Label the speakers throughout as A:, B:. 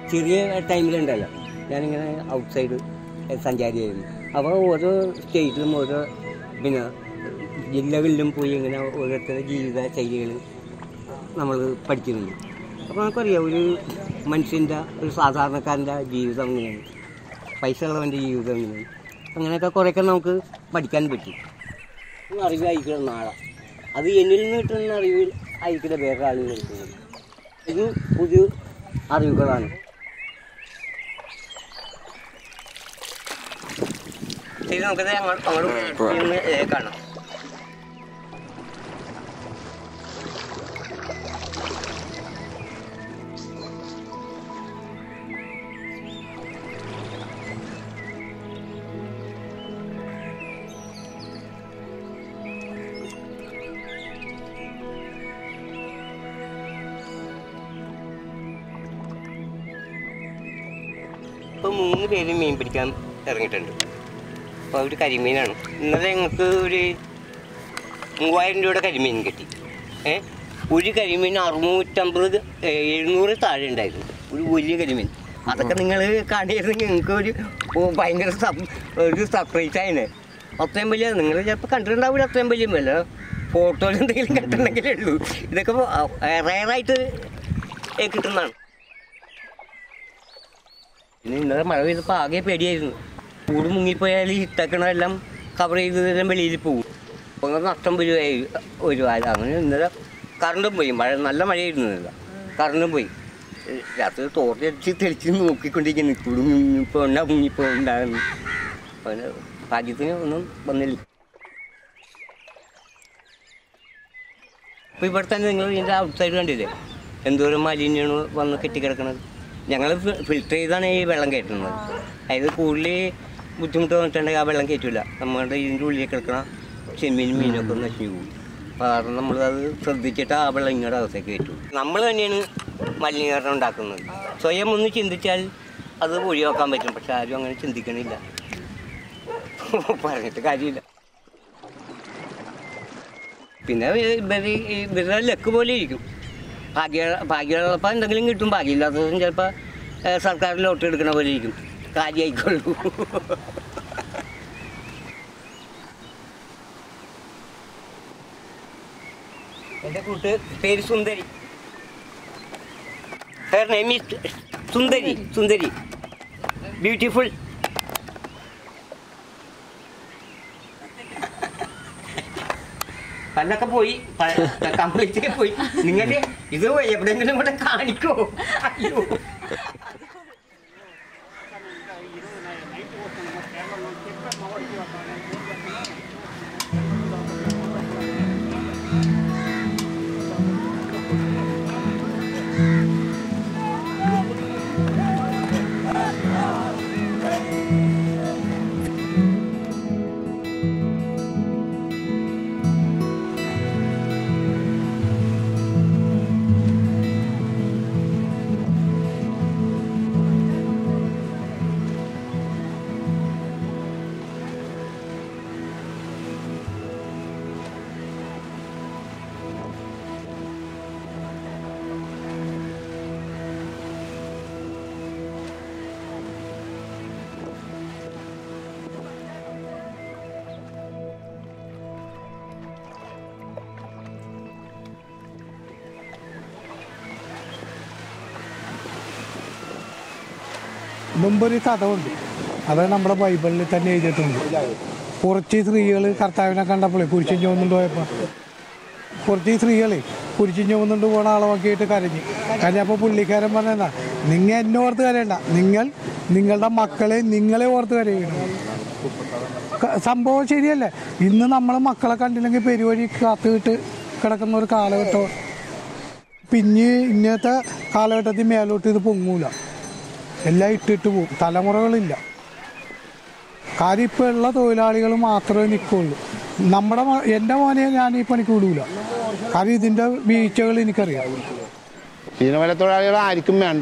A: ചെറിയ ടൈമിലുണ്ടല്ലോ ഞാനിങ്ങനെ out side സഞ്ചാരിയായിരുന്നു അപ്പോൾ ഓരോ സ്റ്റേറ്റിലും ഓരോ പിന്നെ ജില്ലകളിലും പോയി ഇങ്ങനെ ഓരോരുത്തരുടെ ജീവിത ശൈലികൾ നമ്മൾ പഠിക്കുന്നുണ്ട് അപ്പോൾ നമുക്കറിയാം ഒരു മനുഷ്യൻ്റെ ഒരു സാധാരണക്കാരൻ്റെ ജീവിതം എങ്ങനെയാണ് പൈസ ഉള്ളവൻ്റെ ജീവിതം എങ്ങനെയാണ് അങ്ങനെയൊക്കെ കുറേയൊക്കെ നമുക്ക് പഠിക്കാൻ പറ്റും ഒരു അറിവ് അയക്കണം നാളെ അത് എന്നിൽ നിന്ന് കിട്ടുന്ന അറിവ് അയക്കുന്ന വേറെ ആളിൽ നിന്ന് കിട്ടുന്നത് ഇത് പുതിയ അറിവുകളാണ് ഇത് നമുക്കത് അങ്ങോട്ട് അങ്ങോട്ട് ഇരുന്ന് ഏ കാണാം ഇപ്പോൾ മൂന്ന് പേര് മീൻ പിടിക്കാൻ ഇറങ്ങിയിട്ടുണ്ട് അപ്പോൾ ഒരു കരിമീനാണ് ഇന്നലെ ഞങ്ങൾക്ക് ഒരു മൂവായിരം രൂപയുടെ കരിമീൻ കിട്ടി ഏ ഒരു കരിമീൻ അറുന്നൂറ്റമ്പത് ഏ, എഴുന്നൂറ് താഴെ ഉണ്ടായിരുന്നു ഒരു വലിയ കരിമീൻ അതൊക്കെ നിങ്ങൾ കാണിയിരുന്നെങ്കിൽ നിങ്ങൾക്ക് ഒരു ഓ, ഭയങ്കര സം- ഒരു സർപ്രൈസ് ആയിന് അത്രയും വലിയ നിങ്ങൾ ചിലപ്പോൾ കണ്ടിട്ടുണ്ടാവില്ല അത്രയും വലിയ വില ഫോട്ടോയിൽ എന്തെങ്കിലും കണ്ടിട്ടുണ്ടെങ്കിലേ ഉള്ളൂ ഇതൊക്കെ റയറായിട്ട് കിട്ടുന്നതാണ് പിന്നെ ഇന്നലെ മഴ പെയ്തപ്പോൾ ആകെ പേടിയായിരുന്നു കൂട് മുങ്ങിപ്പോയാൽ ഈ ഇട്ടക്കണെല്ലാം കവർ ചെയ്തതെല്ലാം വെളിയിൽ പോകും അപ്പോൾ അങ്ങനെ നഷ്ടം വരുവായി ഒരു ആൾ അങ്ങനെ ഇന്നലെ കറണ്ടും പോയി മഴ നല്ല മഴയായിരുന്നു ഇന്നലെ കറണ്ടും പോയി ഏഹ് രാത്രി തോർച്ചടിച്ച് തെളിച്ച് നോക്കിക്കൊണ്ടിരിക്കുന്നു കൂട് മുങ്ങിപ്പോണ്ട മുങ്ങിപ്പോണ്ടാകുന്നു അങ്ങനെ ഭാഗ്യത്തിന് ഒന്നും വന്നില്ല അപ്പോൾ ഇവിടെ തന്നെ നിങ്ങൾ ഇതിൻ്റെ ഔട്ട് സൈഡ് കണ്ടില്ലേ എന്തോരം മാലിന്യമാണ് വന്ന് കെട്ടിക്കിടക്കണത് ഞങ്ങൾ ഫിൽറ്റർ ചെയ്താണ് ഈ വെള്ളം കയറ്റുന്നത് അതായത് കൂടുതൽ ബുദ്ധിമുട്ട് വന്നിട്ടുണ്ടെങ്കിൽ ആ വെള്ളം കയറ്റില്ല നമ്മുടെ ഇതിൻ്റെ ഉള്ളിൽ കിടക്കണ ചെമ്മീനും മീനൊക്കെ നശിഞ്ഞു പോകും അപ്പോൾ കാരണം നമ്മളത് ശ്രദ്ധിച്ചിട്ട് ആ വെള്ളം ഇങ്ങോട്ട് അകത്തേക്ക് കയറ്റും നമ്മൾ തന്നെയാണ് മലിനീകരണം ഉണ്ടാക്കുന്നത് സ്വയം ഒന്ന് ചിന്തിച്ചാൽ അത് ഒഴിവാക്കാൻ പറ്റും പക്ഷെ ആരും അങ്ങനെ ചിന്തിക്കണില്ല പറഞ്ഞിട്ട് കാര്യമില്ല പിന്നെ ഇവര് ഇവരുടെ ലക്ക് പോലെ ഇരിക്കും ഭാഗ്യ ഭാഗ്യമുള്ളപ്പോൾ എന്തെങ്കിലും കിട്ടും ഭാഗ്യമില്ലാത്തതും ചിലപ്പോൾ സർക്കാർ ലോട്ട് എടുക്കണ പോലെ ഇരിക്കും കാര്യമായിക്കൊള്ളൂ എൻ്റെ കൂട്ട് പേര് Sundari her name is Sundari Sundari beautiful പല്ലൊക്കെ പോയി കംപ്ലീറ്റ് പോയി നിങ്ങളുടെ ഇത് എവിടെയെങ്കിലും കൂടെ കാണിക്കോ അയ്യോ
B: മുമ്പൊരു കഥ ഉണ്ട് അത് നമ്മുടെ ബൈബിളിൽ തന്നെ എഴുതിയിട്ടുണ്ട് കുറച്ച് സ്ത്രീകൾ കർത്താവിനെ കണ്ടപ്പോഴേ കുരിശും ചുവന്നുകൊണ്ട് പോയപ്പോൾ കുറച്ച് സ്ത്രീകൾ കുരിശും ചുവന്നുകൊണ്ട് പോണ ആളെ നോക്കിയിട്ട് കരഞ്ഞു കരഞ്ഞപ്പോൾ പുള്ളിക്കാരൻ പറഞ്ഞാ നിങ്ങൾ എന്നെ ഓർത്ത് കരയണ്ട നിങ്ങൾ നിങ്ങളുടെ മക്കളെ നിങ്ങളെ ഓർത്ത് കരയണം ക- സംഭവം ശരിയല്ലേ ഇന്ന് നമ്മളെ മക്കളെ കണ്ടില്ലെങ്കിൽ പെരുവഴി കാത്തുകിട്ട് കിടക്കുന്ന ഒരു കാലഘട്ടം പിന്നെ ഇന്നത്തെ കാലഘട്ടത്തിൽ മേലോട്ട് ഇത് പൊങ്ങൂല എല്ലാം ഇട്ടിട്ട് പോകും തലമുറകളില്ല കാര്യം ഇപ്പോൾ ഉള്ള തൊഴിലാളികൾ മാത്രമേ നിൽക്കുള്ളൂ നമ്മുടെ മോ- എൻ്റെ മോനെ ഞാൻ ഈ പണിക്ക് വിടൂല കാര്യം ഇതിൻ്റെ വീഴ്ചകൾ എനിക്കറിയാം
C: മീനവല തൊഴിലാളികൾ ആർക്കും വേണ്ട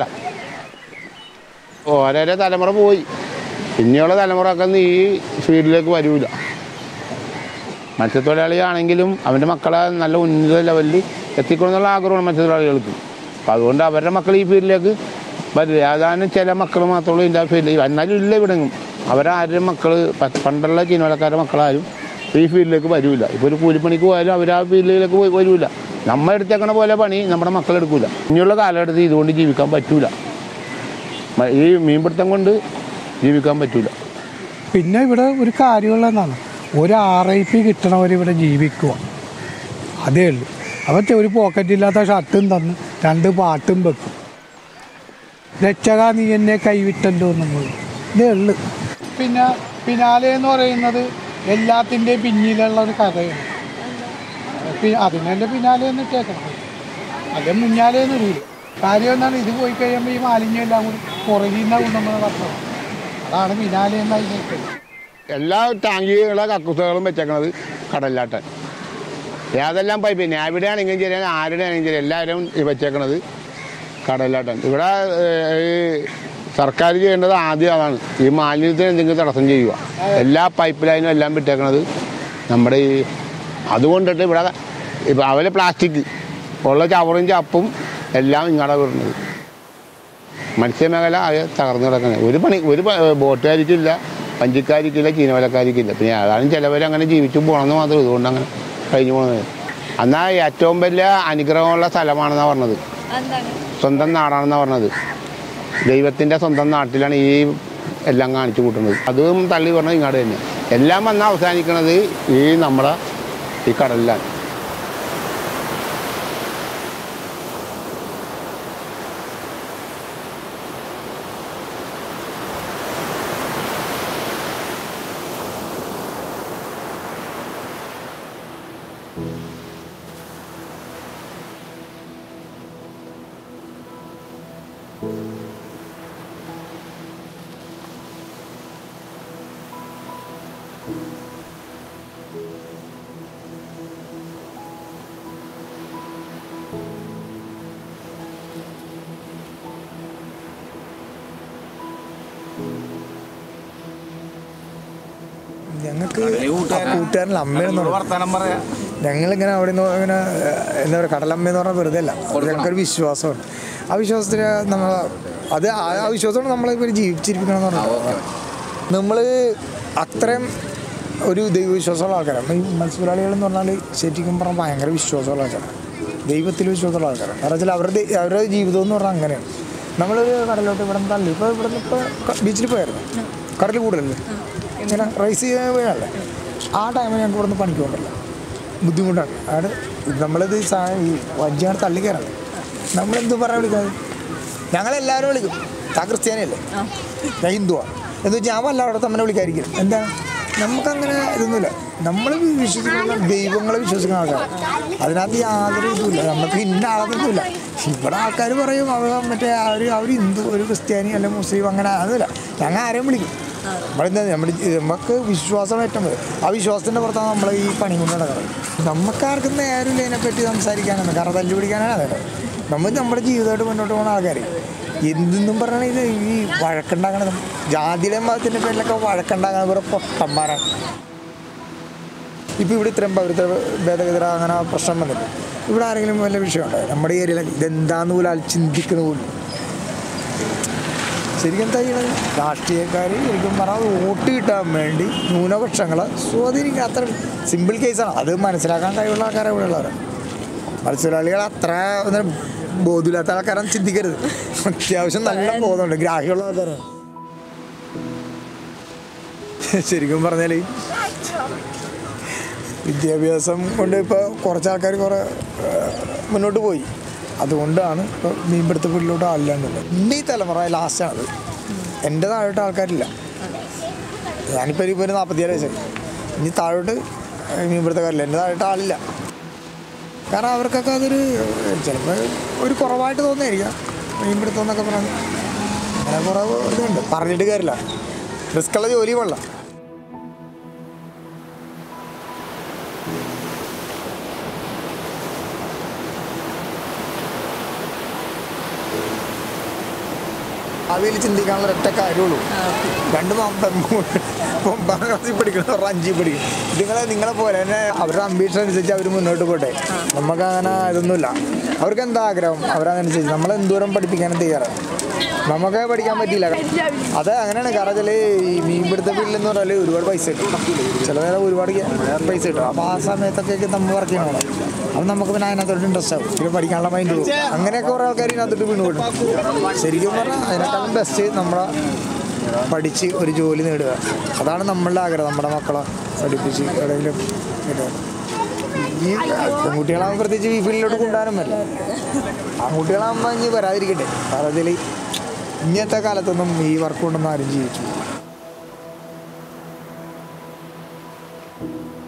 C: ഓരോരോ തലമുറ പോയി പിന്നെയുള്ള തലമുറയൊക്കെ ഒന്നും ഈ ഫീൽഡിലേക്ക് വരൂല മത്സ്യത്തൊഴിലാളിയാണെങ്കിലും അവൻ്റെ മക്കളെ നല്ല ഉന്നത ലെവലിൽ എത്തിക്കണമെന്നുള്ള ആഗ്രഹമാണ് മത്സ്യത്തൊഴിലാളികൾക്ക് അപ്പം അതുകൊണ്ട് അവരുടെ മക്കൾ ഈ ഫീൽഡിലേക്ക് വരില്ല ഏതാനും ചില മക്കൾ മാത്രമേ ഇതിൻ്റെ ഫീൽഡിൽ എന്നാലും ഇല്ല ഇവിടെങ്ങും അവരാരും മക്കൾ പണ്ടുള്ള ചീനവലക്കാരുടെ മക്കളാരും ഈ ഫീൽഡിലേക്ക് വരില്ല ഇപ്പോൾ ഒരു കൂലിപ്പണിക്ക് പോയാലും അവർ ആ ഫീൽഡിലേക്ക് പോയി വരില്ല നമ്മൾ എടുത്തേക്കണ പോലെ പണി നമ്മുടെ മക്കൾ എടുക്കില്ല ഇനിയുള്ള കാലഘട്ടത്തിൽ ഇതുകൊണ്ട് ജീവിക്കാൻ പറ്റൂല മ- ഈ മീൻപിടുത്തം കൊണ്ട് ജീവിക്കാൻ പറ്റൂല
B: പിന്നെ ഇവിടെ ഒരു കാര്യമുള്ള എന്താണ് ഒരു ആർ ഐ പി കിട്ടണവർ ഇവിടെ ജീവിക്കുക അതേ ഉള്ളൂ അവൻ ഒരു പോക്കറ്റ് ഇല്ലാത്ത ഷർട്ടും തന്ന് രണ്ട് പാട്ടും വെക്കും രക്ഷക നീ എന്നെ കൈവിട്ടല്ലോ നമ്മൾ ഇതേ ഉള്ളു പിന്നെ പിന്നാലെ എന്ന് പറയുന്നത് എല്ലാത്തിൻ്റെയും പിന്നിലുള്ള ഒരു കഥയാണ് പി- അതിനെ പിന്നാലെ എന്ന് ഇട്ടേക്കണം അല്ലെ മുന്നാലെ എന്ന് അറിയില്ല കാര്യം എന്താണ് ഇത് പോയി കഴിയുമ്പോൾ ഈ മാലിന്യം എല്ലാം കൂടി പുറകിൽ നിന്നാണ് കൊണ്ടുവന്നത് പറഞ്ഞത് അതാണ് പിന്നാലെ എന്നായി നിൽക്കുന്നത്
C: എല്ലാ ടാങ്കികളെ കക്കുസകളും വെച്ചേക്കണത് കടലിലാട്ടൻ ഏതെല്ലാം പൈപ്പ് നാവിയുടെ ആണെങ്കിലും ശരി ആരുടെ ആണെങ്കിലും ശരി എല്ലാവരും ഈ വെച്ചേക്കണത് കടലിലാട്ടൻ ഇവിടെ ഏഹ്, ഈ സർക്കാർ ചെയ്യേണ്ടത് ആദ്യം അതാണ് ഈ മാലിന്യത്തിന് എന്തെങ്കിലും തടസ്സം ചെയ്യുക എല്ലാ പൈപ്പ് ലൈനും എല്ലാം വിട്ടേക്കണത് നമ്മുടെ ഈ അതുകൊണ്ടിട്ട് ഇവിടെ ഇപ്പം അവര് പ്ലാസ്റ്റിക് ഉള്ള ചവറും ചപ്പും എല്ലാം ഇങ്ങടെ വരുന്നത് മത്സ്യമേഖല ആകെ തകർന്നു കിടക്കുന്നത് ഒരു പണി ഒരു പ- ബോട്ടുകാരിക്കില്ല വഞ്ചിക്കാരിക്കില്ല ചീനവലക്കാരിക്കില്ല പിന്നെ ഏതാനും ചിലവർ അങ്ങനെ ജീവിച്ചു പോകണമെന്ന് മാത്രം ഇതുകൊണ്ട് അങ്ങനെ കഴിഞ്ഞു പോകുന്നത് എന്നാൽ ഏറ്റവും വലിയ അനുഗ്രഹമുള്ള സ്ഥലമാണെന്നാണ് പറഞ്ഞത്
D: എന്താണ്
C: സ്വന്തം നാടാണെന്നാണ് പറഞ്ഞത് ദൈവത്തിൻ്റെ സ്വന്തം നാട്ടിലാണ് ഈ എല്ലാം കാണിച്ചു കൂട്ടുന്നത് അതും തള്ളി പറഞ്ഞത് ഇങ്ങോട്ട് തന്നെ എല്ലാം വന്ന് അവസാനിക്കുന്നത് ഈ നമ്മുടെ ഈ കടലിലാണ്
E: ഞങ്ങൾക്ക് കൂട്ടുകാരൻ അമ്മയെന്ന് പറഞ്ഞു ഞങ്ങളിങ്ങനെ അവിടെ നിന്ന് ഇങ്ങനെ ഏഹ്, എന്താ പറയുക കടലമ്മ എന്ന് പറഞ്ഞാൽ വെറുതെ അല്ല അത് ഞങ്ങൾക്കൊരു വിശ്വാസമുണ്ട് ആ വിശ്വാസത്തിന് നമ്മൾ അത് ആ ആ വിശ്വാസമാണ് നമ്മളിപ്പോൾ ജീവിച്ചിരിക്കണം എന്ന് പറഞ്ഞാൽ നമ്മൾ അത്രയും ഒരു ദൈവവിശ്വാസമുള്ള ആൾക്കാരാണ് ഈ മത്സ്യത്തൊഴിലാളികൾ എന്ന് പറഞ്ഞാൽ ശരിക്കും പറഞ്ഞാൽ ഭയങ്കര വിശ്വാസമുള്ള ആൾക്കാരാണ് ദൈവത്തിൽ വിശ്വാസമുള്ള ആൾക്കാരാണ് കാരണം വെച്ചാൽ അവരുടെ അവരുടെ ജീവിതം എന്ന് പറഞ്ഞാൽ അങ്ങനെയാണ് നമ്മളൊരു കടലോട്ട് ഇവിടെ നിന്ന് തള്ളി ഇപ്പോൾ ഇവിടെ നിന്ന് ഇപ്പോൾ ബീച്ചിൽ പോയായിരുന്നു കടൽ കൂടുതലല്ലേ ഇങ്ങനെ റൈസ് ചെയ്യാൻ പോയല്ലേ ആ ടൈമിൽ ഞങ്ങൾക്ക് ഇവിടെ നിന്ന് പണിക്ക് പോകണ്ടല്ലോ ബുദ്ധിമുട്ടാണ് അവിടെ നമ്മളിത് സാ- ഈ വഞ്ചിയാണ് തള്ളി കയറാണ് നമ്മളെന്ത് പറയാൻ വിളിക്കുന്നത് ഞങ്ങളെല്ലാവരും വിളിക്കും താ ക്രിസ്ത്യാനിയല്ലേ ഞാൻ ഹിന്ദുവാണ് എന്ന് വെച്ചാൽ ഞാൻ വല്ലവിടെ തന്നെ വിളിക്കാതിരിക്കും എന്താ നമുക്കങ്ങനെ ഇതൊന്നുമില്ല നമ്മൾ വിശ്വസിക്കുന്ന ദൈവങ്ങളെ വിശ്വസിക്കുന്ന ആൾക്കാർ അതിനകത്ത് യാതൊരു ഇതുമില്ല നമുക്ക് ഇന്ന ആളതൊന്നുമില്ല ഇവിടെ ആൾക്കാർ പറയും അവർ മറ്റേ അവർ അവർ ഹിന്ദു ഒരു ക്രിസ്ത്യാനി അല്ലെങ്കിൽ മുസ്ലിം അങ്ങനെ അതൊന്നുമില്ല ഞങ്ങൾ ആരെയും വിളിക്കും നമ്മളെന്താ നമ്മുടെ നമുക്ക് വിശ്വാസം ഏറ്റവും വലുത്. ആ വിശ്വാസത്തിൻ്റെ പുറത്താണ് നമ്മൾ ഈ പണി കൊണ്ട് നടക്കുന്നത് നമുക്കാർക്കും നേരമില്ല ഇതിനെപ്പറ്റി സംസാരിക്കാനാണ് കാരണം തല്ലു പിടിക്കാനാണ് അതെ നമ്മൾ നമ്മുടെ ജീവിതമായിട്ട് മുന്നോട്ട് പോകുന്ന ആൾക്കാർ എന്തെന്നും പറഞ്ഞാൽ ഇത് ഈ വഴക്കുണ്ടാക്കണത് ജാതിയുടെ മതത്തിൻ്റെ പേരിലൊക്കെ വഴക്കുണ്ടാക്കണത് ഇവരെ പൊട്ടന്മാരാണ് ഇപ്പോൾ ഇവിടെ ഇത്രയും പൗരത്വ ഭേദഗതിര അങ്ങനെ പ്രശ്നം വന്നിട്ട് ഇവിടെ ആരെങ്കിലും വല്ല വിഷയമുണ്ടോ നമ്മുടെ ഏരിയയിലൊക്കെ ഇതെന്താന്ന് പോലും ആൾ ചിന്തിക്കുന്ന പോലും ശരിക്കും എന്താ ചെയ്യണത് രാഷ്ട്രീയക്കാർ ശരിക്കും പറഞ്ഞാൽ വോട്ട് കിട്ടാൻ വേണ്ടി ന്യൂനപക്ഷങ്ങളെ സ്വാധീനിക്കുക അത്ര സിമ്പിൾ കേസാണ് അത് മനസ്സിലാക്കാൻ കഴിവുള്ള ആൾക്കാരെ ഇവിടെ ഉള്ളവരാണ് മത്സ്യത്തൊഴിലാളികൾ അത്ര ഒന്ന് ബോധമില്ലാത്ത ആൾക്കാരാണ് ചിന്തിക്കരുത് അത്യാവശ്യം നല്ല ബോധമുണ്ട് ഗ്രാഹ്യമുള്ള ആൾക്കാരാണ് ശരിക്കും പറഞ്ഞാൽ വിദ്യാഭ്യാസം കൊണ്ട് ഇപ്പോൾ കുറച്ച് ആൾക്കാർ കുറേ ഏഹ്, മുന്നോട്ട് പോയി അതുകൊണ്ടാണ് ഇപ്പോൾ മീൻപിടുത്ത വീട്ടിലോട്ട് ആളില്ലാണ്ടുള്ളത് എൻ്റെ ഈ തലമുറ ലാസ്റ്റാണത് എൻ്റെ താഴോട്ട് ആൾക്കാരില്ല ഞാനിപ്പോൾ ഇപ്പോൾ ഒരു നാൽപ്പത്തിയേഴ് വയസ്സായി ഇനി താഴോട്ട് മീൻപിടുത്തക്കാരില്ല എൻ്റെ താഴോട്ട് ആളില്ല കാരണം അവർക്കൊക്കെ അതൊരു ചിലപ്പോൾ ഒരു കുറവായിട്ട് തോന്നിയായിരിക്കാം മീൻപിടുത്തം എന്നൊക്കെ പറഞ്ഞാൽ അങ്ങനെ കുറേ ഇതുണ്ട് പറഞ്ഞിട്ട് കാര്യമില്ല റിസ്ക്കുള്ള ജോലി കൊള്ളാം ഭാവിയിൽ ചിന്തിക്കാനുള്ള ഒരൊറ്റ കാര്യമുള്ളൂ രണ്ട് ഒമ്പതാം ക്ലാസ്സിൽ പഠിക്കണം ഒരു അഞ്ചിൽ പഠിക്കും നിങ്ങളെ നിങ്ങളെ പോലെ തന്നെ അവരുടെ അംബീഷൻ അനുസരിച്ച് അവർ മുന്നോട്ട് പോട്ടെ നമുക്ക് അങ്ങനെ ഇതൊന്നുമില്ല അവർക്ക് എന്താ ആഗ്രഹം അവരതനുസരിച്ച് നമ്മൾ എന്തോരം പഠിപ്പിക്കാനും തയ്യാറാണ് നമുക്ക് പഠിക്കാൻ പറ്റിയില്ല അത് അങ്ങനെയാണ് കാരണം വെച്ചാൽ ഈ മീൻപിടുത്ത ഫീൽഡിൽ പറഞ്ഞാൽ ഒരുപാട് പൈസ കിട്ടും ചില നേരം ഒരുപാട് പൈസ കിട്ടും അപ്പോൾ ആ സമയത്തൊക്കെ നമ്മൾ വർക്ക് ചെയ്യണം അപ്പം നമുക്ക് പിന്നെ അതിനകത്തോട്ട് ഇൻട്രസ്റ്റ് ആവും പിന്നെ പഠിക്കാനുള്ള മൈൻഡ് പോകും അങ്ങനെയൊക്കെ കുറേ ആൾക്കാർ ഇതിനകത്തോട്ട് വീണ് വിടും ശരിക്കും പറഞ്ഞാൽ അതിനേക്കാളും ബെസ്റ്റ് നമ്മളെ പഠിച്ച് ഒരു ജോലി നേടുക അതാണ് നമ്മളുടെ ആഗ്രഹം നമ്മുടെ മക്കളെ പഠിപ്പിച്ച് എവിടെയെങ്കിലും ഇടുക. ഈ പെൺകുട്ടികളാകുമ്പോൾ പ്രത്യേകിച്ച് ഈ ഫീൽഡിലോട്ട് കൊണ്ടുപോകാനും പറ്റില്ല ആൺകുട്ടികളാകുമ്പോൾ ഇനി വരാതിരിക്കട്ടെ കാരണം ഇതിൽ ഇന്നത്തെ കാലത്തൊന്നും ഈ വർക്ക് കൊണ്ടൊന്നും ആരും ജീവിച്ചു